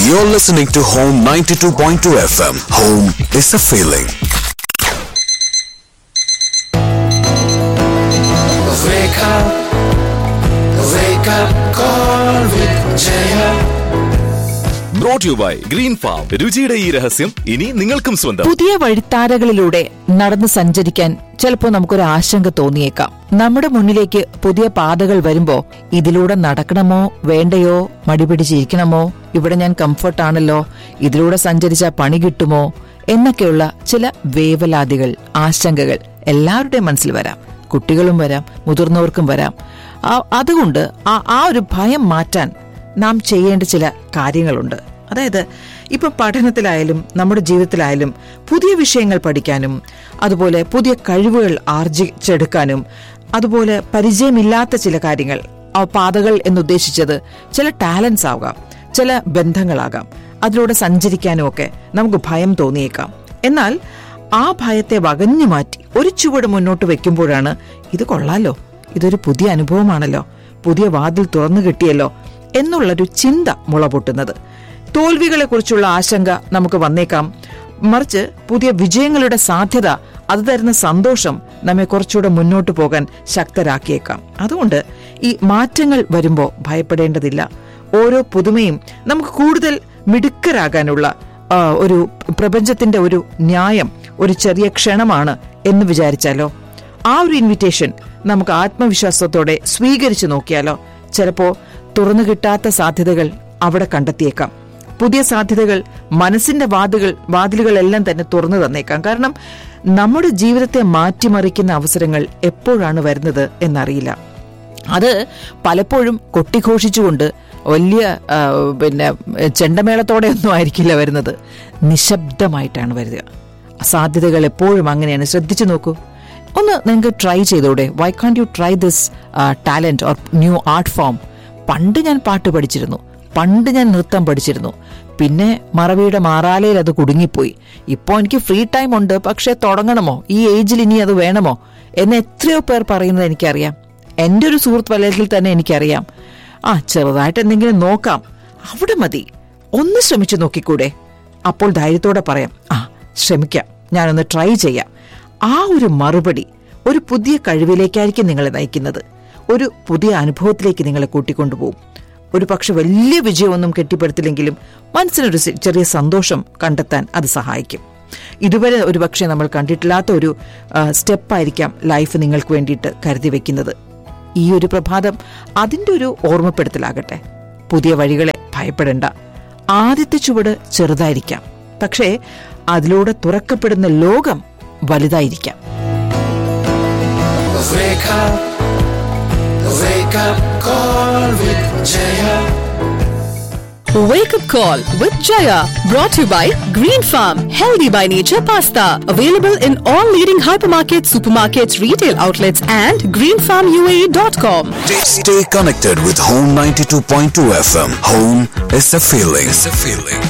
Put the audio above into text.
You're listening to Home 92.2 FM. Home is a feeling. Wake up, wake up, call with Jaya. Brought you by Green Farm രുചിയുടെ ഈ രഹസ്യം ഇനി നിങ്ങൾക്കും സ്വന്തം പുതിയ വഴിത്താരകളിലൂടെ നടന്ന് സഞ്ചരിക്കാൻ ചിലപ്പോൾ നമുക്കൊരു ആശങ്ക തോന്നിയേക്കാം നമ്മുടെ മുന്നിലേക്ക് പുതിയ പാതകൾ വരുമ്പോ ഇതിലൂടെ നടക്കണമോ വേണ്ടയോ മടിപിടിച്ചിരിക്കണമോ ഇവിടെ ഞാൻ കംഫർട്ട് ആണല്ലോ ഇതിലൂടെ സഞ്ചരിച്ച പണി കിട്ടുമോ എന്നൊക്കെയുള്ള ചില വേവലാതികൾ ആശങ്കകൾ എല്ലാവരുടെയും മനസ്സിൽ വരാം കുട്ടികളും വരാം മുതിർന്നവർക്കും വരാം ആ- അതുകൊണ്ട് ആ ആ ഒരു ഭയം മാറ്റാൻ നാം ചെയ്യേണ്ട ചില കാര്യങ്ങളുണ്ട് അതായത് ഇപ്പം പഠനത്തിലായാലും നമ്മുടെ ജീവിതത്തിലായാലും പുതിയ വിഷയങ്ങൾ പഠിക്കാനും അതുപോലെ പുതിയ കഴിവുകൾ ആർജിച്ചെടുക്കാനും അതുപോലെ പരിചയമില്ലാത്ത ചില കാര്യങ്ങൾ ആ പാതകൾ എന്നുദ്ദേശിച്ചത് ചില ടാലൻസ് ആകാം ചില ബന്ധങ്ങളാകാം അതിലൂടെ സഞ്ചരിക്കാനും ഒക്കെ നമുക്ക് ഭയം തോന്നിയേക്കാം എന്നാൽ ആ ഭയത്തെ വകഞ്ഞു മാറ്റി ഒരു ചുവട് മുന്നോട്ട് വെക്കുമ്പോഴാണ് ഇത് കൊള്ളാലോ ഇതൊരു പുതിയ അനുഭവമാണല്ലോ പുതിയ വാതിൽ തുറന്നു കിട്ടിയല്ലോ എന്നുള്ളൊരു ചിന്ത മുളപൊട്ടുന്നത് തോൽവികളെ കുറിച്ചുള്ള ആശങ്ക നമുക്ക് വന്നേക്കാം മറിച്ച് പുതിയ വിജയങ്ങളുടെ സാധ്യത അത് തരുന്ന സന്തോഷം നമ്മെ കുറച്ചുകൂടെ മുന്നോട്ട് പോകാൻ ശക്തരാക്കിയേക്കാം അതുകൊണ്ട് ഈ മാറ്റങ്ങൾ വരുമ്പോൾ ഭയപ്പെടേണ്ടതില്ല ഓരോ പുതുമയും നമുക്ക് കൂടുതൽ മിടുക്കരാകാനുള്ള ആ, ഒരു പ്രപഞ്ചത്തിന്റെ ഒരു ന്യായം ഒരു ചെറിയ ക്ഷണമാണ് എന്ന് വിചാരിച്ചാലോ ആ ഒരു ഇൻവിറ്റേഷൻ നമുക്ക് ആത്മവിശ്വാസത്തോടെ സ്വീകരിച്ചു നോക്കിയാലോ ചിലപ്പോ തുറന്നു കിട്ടാത്ത സാധ്യതകൾ അവിടെ കണ്ടെത്തിയേക്കാം പുതിയ സാധ്യതകൾ മനസ്സിന്റെ വാതുകൾ വാതിലുകളെല്ലാം തന്നെ തുറന്നു തന്നേക്കാം കാരണം നമ്മുടെ ജീവിതത്തെ മാറ്റിമറിക്കുന്ന അവസരങ്ങൾ എപ്പോഴാണ് വരുന്നത് എന്നറിയില്ല അത് പലപ്പോഴും കൊട്ടിഘോഷിച്ചുകൊണ്ട് വലിയ ആ, പിന്നെ ചെണ്ടമേളത്തോടെ ഒന്നും ആയിരിക്കില്ല വരുന്നത് നിശബ്ദമായിട്ടാണ് വരിക സാധ്യതകൾ എപ്പോഴും അങ്ങനെയാണ് ശ്രദ്ധിച്ചു നോക്കൂ ഒന്ന് നിങ്ങൾക്ക് ട്രൈ ചെയ്തൂടെ why can you try this talent or new art form പണ്ട് ഞാൻ പാട്ട് പഠിച്ചിരുന്നു പണ്ട് ഞാൻ നൃത്തം പഠിച്ചിരുന്നു പിന്നെ മറവിയുടെ മാറാലയിൽ അത് കുടുങ്ങിപ്പോയി ഇപ്പോൾ എനിക്ക് ഫ്രീ ടൈം ഉണ്ട് പക്ഷേ തുടങ്ങണമോ ഈ ഏജിൽ ഇനി അത് വേണമോ എന്ന് എത്രയോ പേർ പറയുന്നത് എനിക്കറിയാം എൻ്റെ ഒരു സുഹൃത്ത് വലയത്തിൽ തന്നെ എനിക്കറിയാം ആ ചെറുതായിട്ട് എന്തെങ്കിലും നോക്കാം അവിടെ മതി ഒന്ന് ശ്രമിച്ചു നോക്കിക്കൂടെ അപ്പോൾ ധൈര്യത്തോടെ പറയാം ആ ശ്രമിക്കാം ഞാനൊന്ന് ട്രൈ ചെയ്യാം ആ ഒരു മറുപടി ഒരു പുതിയ കഴിവിലേക്കായിരിക്കും നിങ്ങളെ നയിക്കുന്നത് ഒരു പുതിയ അനുഭവത്തിലേക്ക് നിങ്ങളെ കൂട്ടിക്കൊണ്ടുപോകും ഒരു പക്ഷെ വലിയ വിജയമൊന്നും കെട്ടിപ്പടുത്തില്ലെങ്കിലും മനസ്സിനൊരു സെ- ചെറിയ സന്തോഷം കണ്ടെത്താൻ അത് സഹായിക്കും ഇതുവരെ ഒരു പക്ഷേ നമ്മൾ കണ്ടിട്ടില്ലാത്ത ഒരു സ്റ്റെപ്പായിരിക്കാം ലൈഫ് നിങ്ങൾക്ക് വേണ്ടിയിട്ട് കരുതി വെക്കുന്നത് ഈ ഒരു പ്രഭാതം അതിൻ്റെ ഒരു ഓർമ്മപ്പെടുത്തലാകട്ടെ പുതിയ വഴികളെ ഭയപ്പെടേണ്ട ആദ്യത്തെ ചുവട് ചെറുതായിരിക്കാം പക്ഷേ അതിലൂടെ തുറക്കപ്പെടുന്ന ലോകം വലുതായിരിക്കാം Wake up, wake up, call with Jaya. Wake up call with Jaya brought to you by Green Farm Healthy by Nature Pasta available in all leading hypermarkets, supermarkets, retail outlets and greenfarmuae.com. Stay, stay connected with Home 92.2 FM. Home is a feeling. Is a feeling.